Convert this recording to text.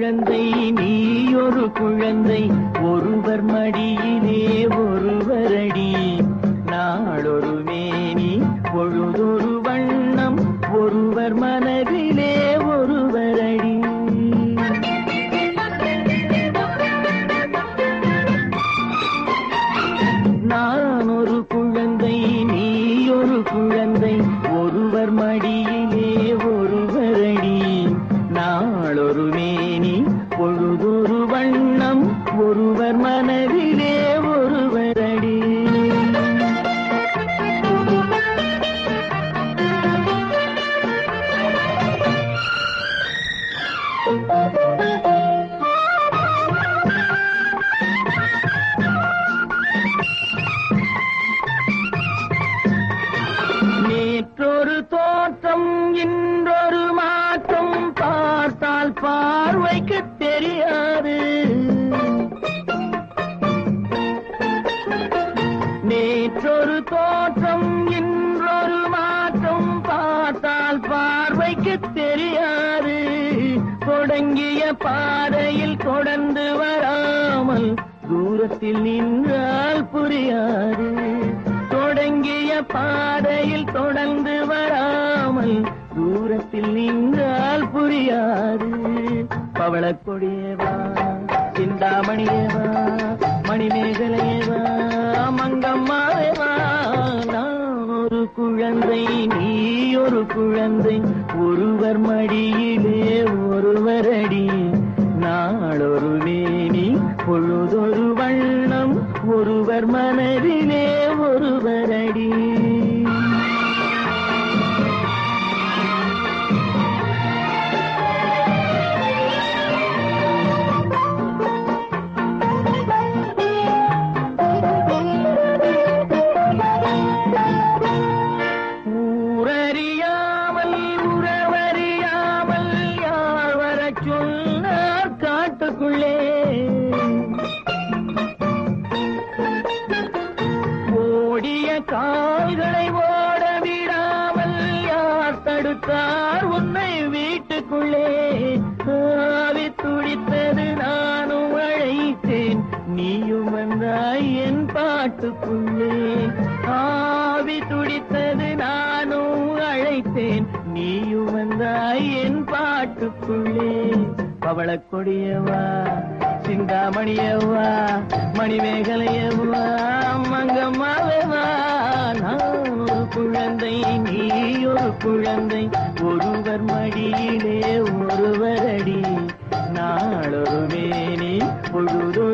குழந்தை நீ ஒரு குழந்தை ஒருவர் மடியிலே ஒருவரடி நாளொரு மேனி பொழுதொரு வண்ணம் ஒருவர் மனதிலே ஒருவரடி நான் ஒரு குழந்தை நீ ஒரு குழந்தை ஒருவர் மடியிலே ஒருவரடி நாளொரு மேனி பொழுதொரு வண்ணம் ஒருவர் மனதிலே ஒருவரடி நேற்றொரு தோற்றம் இன்றொரு மாற்றம் பார்த்தால் பார்வைக்கு தெரியாது நேற்றொரு தோற்றம் இன்றொரு மாற்றம் பார்த்தால் பார்வைக்கு தெரியாது தொடங்கிய பாதையில் தொடர்ந்து வராமல் தூரத்தில் நின்றால் புரியாது தொடங்கிய பாதையில் தொடர்ந்து வராமல் தூரத்தில் நின்றால் புரியாது பவளக் கொடியேவா சிந்தாமணியேவா மணிமேகலையேவா மங்கம்மாவேவா நான் ஒரு குழந்தை நீ ஒரு குழந்தை ஒருவர் மடியிலே ஒருவரடி நாளொரு மேனி பொழுதொரு வண்ணம் ஒருவர் மனதிலே ஒருவரடி ஊரறியாமல் உறவறியாமல் யார் வரச் சொன்னார் காட்டுக்குள்ளே ஓடிய கால்களை ஓட விடாமல் யார் தடுத்தார் உன்னை வீட்டுக்குள்ளே ஆவி துடித்தது நானும் அழைத்தேன் நீயும் வந்தாய் என் பாட்டுக்குள்ளே ஆவி துடித்தது நானும் அழைத்தேன் நீயும் வந்தாய் என் பாட்டுக்குள்ளே பவளக் கொடியவா சிந்தாமணியவா மணிமேகலையவா மங்கம்மாவேவா நான் ஒரு குழந்தை நீ ஒரு குழந்தை ஒருவர் மடியிலே ஒருவரடி நாளொரு மேனி பொழுதொரு